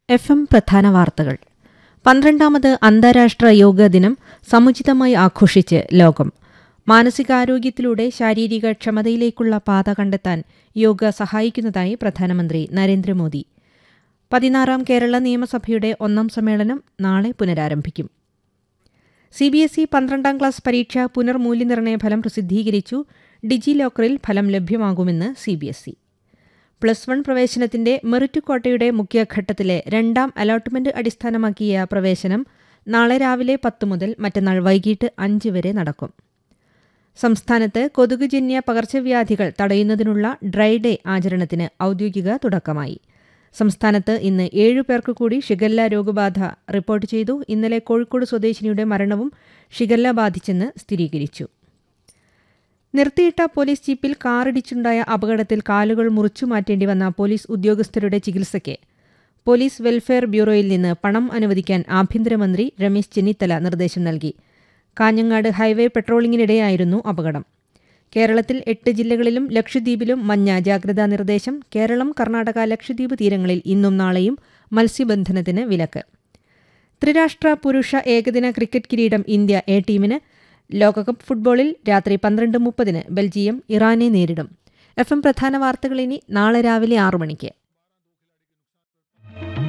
F M പ്രധാന വാർത്തകൾ പന്ത്രണ്ടാമത് അന്താരാഷ്ട്ര യോഗ ദിനം സമുചിതമായി ആഘോഷിച്ച് ലോകം മാനസികാരോഗ്യത്തിലൂടെ ശാരീരിക ക്ഷമതയിലേക്കുള്ള പാത കണ്ടെത്താൻ യോഗ സഹായിക്കുന്നതായി പ്രധാനമന്ത്രി നരേന്ദ്രമോദി പതിനാറാം കേരള നിയമസഭയുടെ ഒന്നാം സമ്മേളനം നാളെ പുനരാരംഭിക്കും സി ബി എസ് ഇ പന്ത്രണ്ടാം ക്ലാസ് പരീക്ഷ പുനർമൂല്യനിർണ്ണയ ഫലം പ്രസിദ്ധീകരിച്ചു ഡിജി ലോക്കറിൽ ഫലം ലഭ്യമാകുമെന്ന് C B S E plus one പ്രവേശനത്തിന്റെ മെറിറ്റ് കോട്ടയുടെ മുഖ്യഘട്ടത്തിലെ രണ്ടാം അലോട്ട്മെന്റ് അടിസ്ഥാനമാക്കിയ പ്രവേശനം നാളെ രാവിലെ പത്ത് മുതൽ മറ്റന്നാൾ വൈകിട്ട് അഞ്ച് വരെ നടക്കും സംസ്ഥാനത്ത് കൊതുകുജന്യ പകർച്ചവ്യാധികൾ തടയുന്നതിനുള്ള ഡ്രൈ ഡേ ആചരണത്തിന് ഔദ്യോഗിക തുടക്കമായി സംസ്ഥാനത്ത് ഇന്ന് ഏഴു പേർക്ക് കൂടി ഷിഗല്ല രോഗബാധ റിപ്പോർട്ട് ചെയ്തു ഇന്നലെ കോഴിക്കോട് സ്വദേശിനിയുടെ മരണവും ഷിഗല്ല ബാധിച്ചെന്ന് സ്ഥിരീകരിച്ചു നിർത്തിയിട്ട പോലീസ് ജീപ്പിൽ കാറിടിച്ചുണ്ടായ അപകടത്തിൽ കാലുകൾ മുറിച്ചു മാറ്റേണ്ടി വന്ന പോലീസ് ഉദ്യോഗസ്ഥരുടെ ചികിത്സയ്ക്ക് പോലീസ് വെൽഫെയർ ബ്യൂറോയിൽ നിന്ന് പണം അനുവദിക്കാൻ ആഭ്യന്തരമന്ത്രി രമേശ് ചെന്നിത്തല നിർദ്ദേശം നൽകി കാഞ്ഞങ്ങാട് ഹൈവേ പെട്രോളിംഗിനിടെയായിരുന്നു അപകടം കേരളത്തിൽ എട്ട് ജില്ലകളിലും ലക്ഷദ്വീപിലും മഞ്ഞ ജാഗ്രതാ നിർദ്ദേശം കേരളം കർണാടക ലക്ഷദ്വീപ് തീരങ്ങളിൽ ഇന്നും നാളെയും മത്സ്യബന്ധനത്തിന് വിലക്ക് ത്രിരാഷ്ട്ര പുരുഷ ഏകദിന ക്രിക്കറ്റ് കിരീടം ഇന്ത്യ എ ടീമിന് ലോകകപ്പ് ഫുട്ബോളിൽ രാത്രി പന്ത്രണ്ട് മുപ്പതിന് ബെൽജിയം ഇറാനെ നേരിടും എഫ് എം പ്രധാന വാർത്തകൾ ഇനി നാളെ രാവിലെ ആറു മണിക്ക്